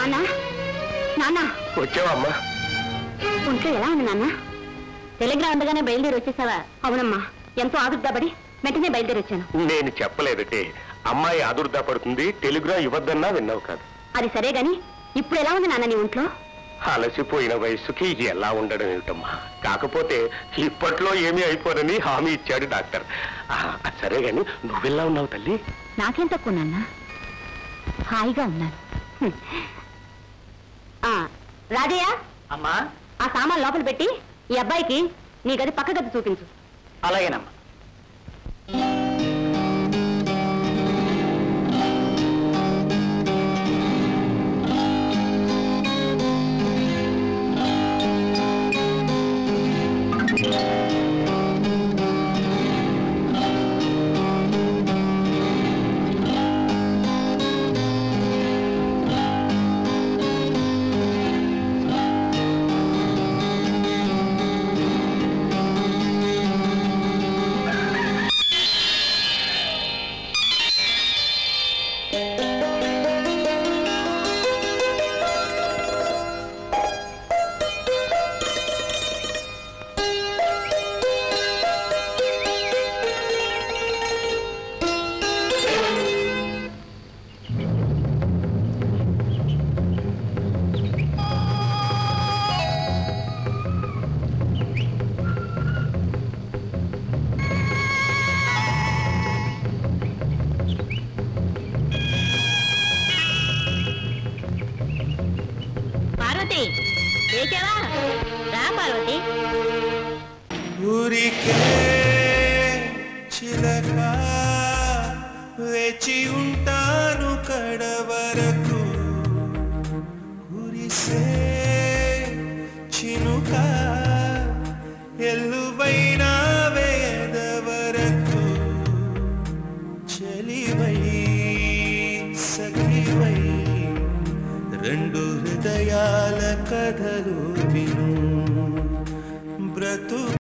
నాన్న నాన్న వచ్చావమ్మా ఒంట్లో ఎలా ఉంది నాన్న టెలిగ్రామ్ ఉండగానే బయలుదేరి వచ్చేసావా అవునమ్మా ఎంతో ఆదుర్దాపడి వెంటనే బయలుదేరి వచ్చాను నేను చెప్పలేదటే అమ్మాయి ఆదుర్దా పడుతుంది టెలిగ్రామ్ ఇవ్వద్దన్నా విన్నావు కాదు అది సరే గాని ఇప్పుడు ఎలా ఉంది నాన్న నీ ఒంట్లో అలసిపోయిన వయస్సుకి ఎలా ఉండడం ఏమిటమ్మా కాకపోతే ఇప్పట్లో ఏమీ అయిపోరని హామీ ఇచ్చాడు డాక్టర్ ఆ, అది సరే గాని నువ్వెలా ఉన్నావు తల్లి నాకేం తక్కువ నాన్న హాయిగా ఉన్నాను హ్మ్. ఆ, రాజయ్య అమ్మా ఆ సామాన్ లోపల పెట్టి ఈ అబ్బాయికి నీ గది పక్క గది చూపించు అలాగేనమ్మా పార్వతి లేచావా రా పార్వతి ఊరికే చిలక వేచి ఉంటాను కడవరకు కురిసే చినుక ఎల్లువైన వేద వరకు చెలివై సఖివై రెండు హృదయాల కథలు విను బ్రతు